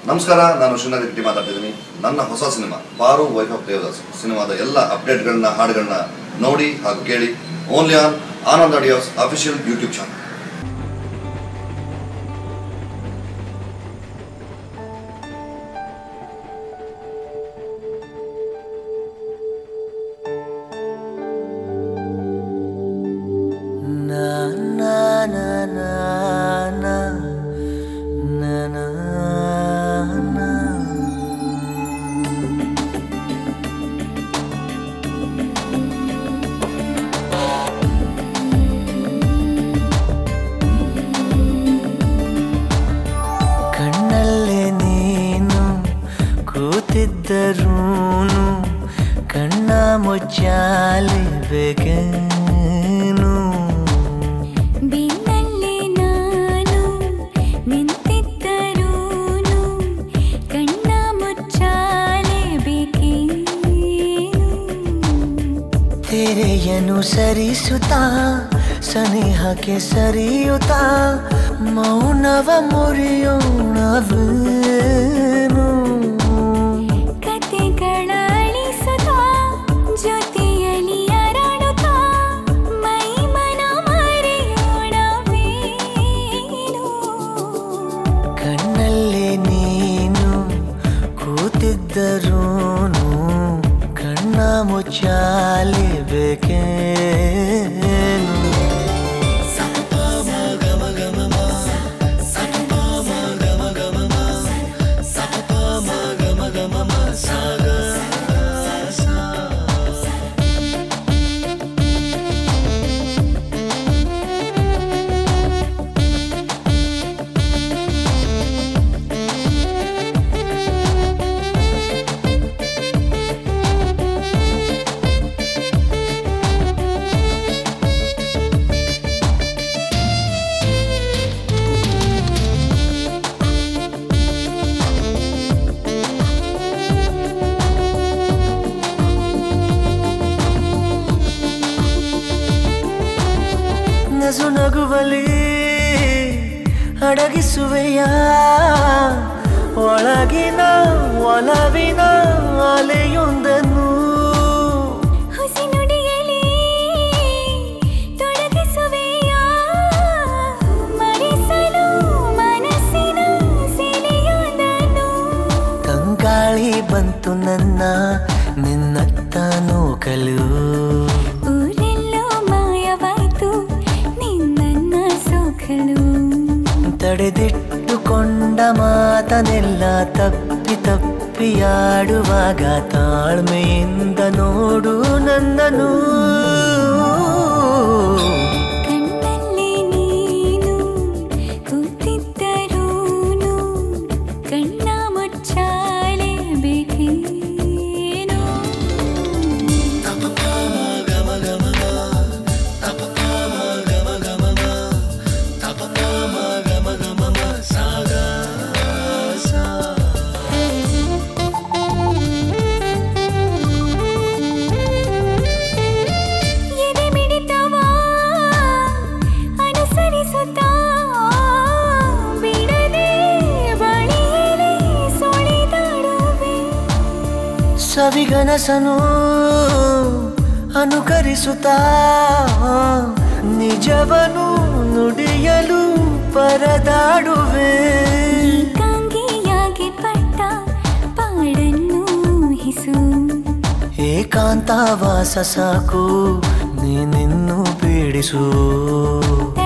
ನಮಸ್ಕಾರ ನಾನು ಶ್ರೀನಗರ್ ರೆಡ್ಡಿ ಮಾತಾಡ್ತಿದ್ದೀನಿ ನನ್ನ ಹೊಸ ಸಿನಿಮಾ ಪಾರು ವೈಫ್ ಆಫ್ ದೇವದಾಸ್ ಸಿನಿಮಾದ ಎಲ್ಲ ಅಪ್ಡೇಟ್ಗಳನ್ನ ಹಾಡುಗಳನ್ನ ನೋಡಿ ಹಾಗೂ ಕೇಳಿ only on Anand audios official YouTube channel Na na na na na na na na ಕಣ್ಣಲ್ಲೇ ನೀನು ಕೂತಿದ್ದರೂ ಕಣ್ಣ ಮುಚ್ಚಾಲಿ ಬೇಕೇನು ಬಿನ್ನಲ್ಲೇ ನಾನು ನಿಂತಿದ್ದರೂನು ಕಣ್ಣ ಮುಚ್ಚಾಲೇಬೇಕೇನು ತೆರೆಯನು ಸರಿಸುತ್ತಾ ಸನಿಹಕ್ಕೆ ಸರಿಯುತ್ತಾ ಮೌನವ ಮುರಿಯೋಣವೇನು ಕತೆಗಳ ಅಳಿಸುತ್ತಾ ಜೊತೆಯಲ್ಲಿ ಅರಳುತ್ತಾ ಮೈ ಮನ ಮರೆಯೋಣವೇನು ಕಣ್ಣಲ್ಲೇ ನೀನು ಕೂತಿದ್ದರೂನು ಕಣ್ಣ ಮುಚ್ಚಾಲಿ ಬೇಕೇನು ನಸು ನಗುವಲಿ ಅಡಗಿಸುವೆಯ ಒಳಗಿನ ಒಲವಿನ ಅಲೆಯೊಂದನ್ನು ಹುಸಿ ನುಡಿಯಲಿ ತೊಡಗಿಸುವೆಯ ಮರೆಸಲು ಮನಸ್ಸಿನ ಸೆಲೆಯೊಂದನ್ನು ತಂಗಾಳಿ ಬಂತು ನನ್ನ ನಿನ್ನತ್ತ ನೂಕಲು ಊರೆಲ್ಲೋ ಮಾಯವಾಯ್ತು ನಿನ್ನನ್ನ ಸೋಕಲು ತಡೆದಿಟ್ಟುಕೊಂಡ ಮಾತನೆಲ್ಲ ತಪ್ಪಿ ತಪ್ಪಿಯಾಡುವಾಗ ತಾಳ್ಮೆಯಿಂದ ನೋಡು ನನ್ನನು ಕಣ್ಣಲ್ಲೇ ನೀನು ಕೂತಿದ್ದರೂನು ಕಣ್ಣ ಮುಚ್ಚಾಲೇಬೇಕೇನು ಎದೆ ಮಿಡಿತವ ಅನುಸರಿಸುತ್ತಾ ಬಿಡದೆ ಬಳಿಯಲೇ ಸುಳಿದಾಡುವೆ ಸವಿಗನಸನು ಅನುಕರಿಸುತ್ತಾ ನಿಜವನು ನುಡಿಯಲು ಪರದಾಡುವೆ ಏಕಾಂಗಿಯಾಗಿ ಪಟ್ಟ ಪಾಡನ್ನು ಹಿಸು ಏಕಾಂತವಾಸ ಸಾಕು ನೀನಿನ್ನು ಪೀಡಿಸು ತಡ